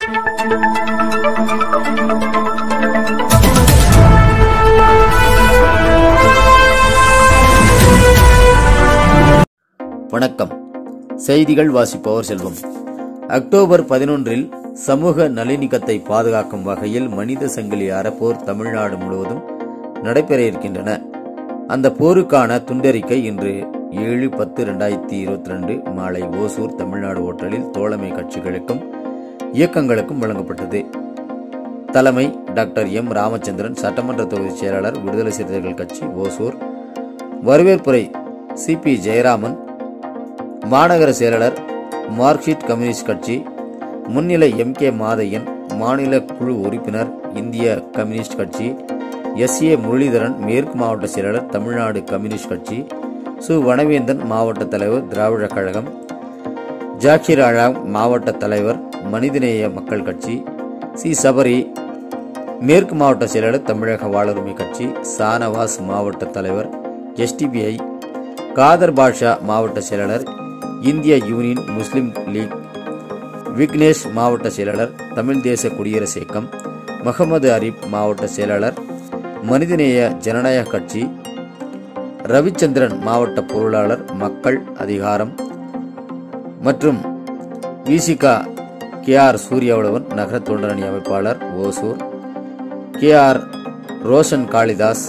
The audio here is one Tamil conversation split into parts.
வணக்கம் செய்திகள் வாசிப்பவர் செல்வம் அக்டோபர் பதினொன்றில் சமூக நல்லிணக்கத்தை பாதுகாக்கும் வகையில் மனித சங்கிலி அறப்போர் தமிழ்நாடு முழுவதும் நடைபெற இருக்கின்றன அந்த போருக்கான துண்டறிக்கை இன்று ஏழு பத்து ரெண்டாயிரத்தி இருபத்தி ரெண்டு மாலை ஓசூர் தமிழ்நாடு ஓட்டலில் தோழமை கட்சிகளுக்கும் இயக்கங்களுக்கும் வழங்கப்பட்டது தலைமை டாக்டர் எம் ராமச்சந்திரன் சட்டமன்ற தொகுதி செயலாளர் விடுதலை சிறுத்தைகள் கட்சி ஓசூர் வரவேற்புரை சி பி ஜெயராமன் மாநகர செயலாளர் மார்க்சிஸ்ட் கம்யூனிஸ்ட் கட்சி முன்னிலை எம் கே மாதையன் மாநில குழு உறுப்பினர் இந்திய கம்யூனிஸ்ட் கட்சி எஸ் ஏ முரளிதரன் மேற்கு மாவட்ட செயலாளர் தமிழ்நாடு கம்யூனிஸ்ட் கட்சி சு வனவேந்தன் மாவட்ட தலைவர் திராவிடர் கழகம் ஜாக்கிர் அழாம் மாவட்ட தலைவர் மனிதநேய மக்கள் கட்சி சி சபரி மேற்கு மாவட்ட செயலாளர் தமிழக வாழ்வுரிமை கட்சி சானவாஸ் மாவட்ட தலைவர் எஸ்டிபிஐ காதர் பாஷா மாவட்ட செயலாளர் இந்திய யூனியன் முஸ்லிம் லீக் விக்னேஷ் மாவட்ட செயலாளர் தமிழ் தேச குடியரசு இயக்கம் முகமது அரீப் மாவட்ட செயலாளர் மனிதநேய ஜனநாயக கட்சி ரவிச்சந்திரன் மாவட்ட பொருளாளர் மக்கள் அதிகாரம் மற்றும் விசிகா கே ஆர் சூர்யாவுளவன் நகர தொண்டரணி அமைப்பாளர் ஓசூர் கே ஆர் ரோஷன் காளிதாஸ்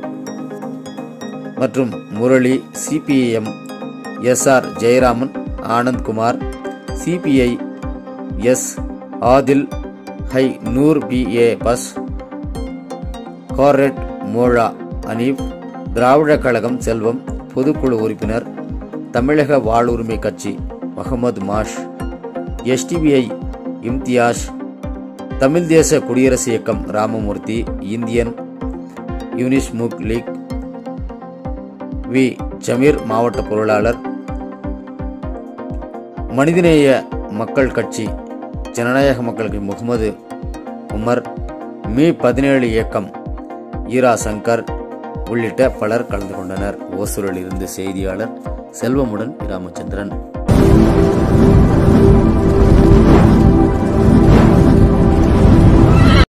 மற்றும் Murali CPIM S R Jayaraman Anandkumar CPI S Adil ஹை நூர் பி ஏ பஸ் கார்ரெட் மோழா அனீப் திராவிட கழகம் செல்வம் பொதுக்குழு உறுப்பினர் தமிழக வாழ்வுரிமை கட்சி முகமது மாஷ் எஸ்டிபிஐ இம்தியாஸ் தமிழ் தேச குடியரசு இயக்கம் Ramamoorthy Indian union muslim league V Jameer மாவட்ட பொருளாளர் மனிதநேய மக்கள் கட்சி ஜனநாயக மக்கள் கட்சி முகமது உமர் மீ பதினேழு இயக்கம் ஈரா சங்கர் உள்ளிட்ட பலர் கலந்து கொண்டனர் ஓசூரில் இருந்து செய்தியாளர் செல்வமுடன் ராமச்சந்திரன்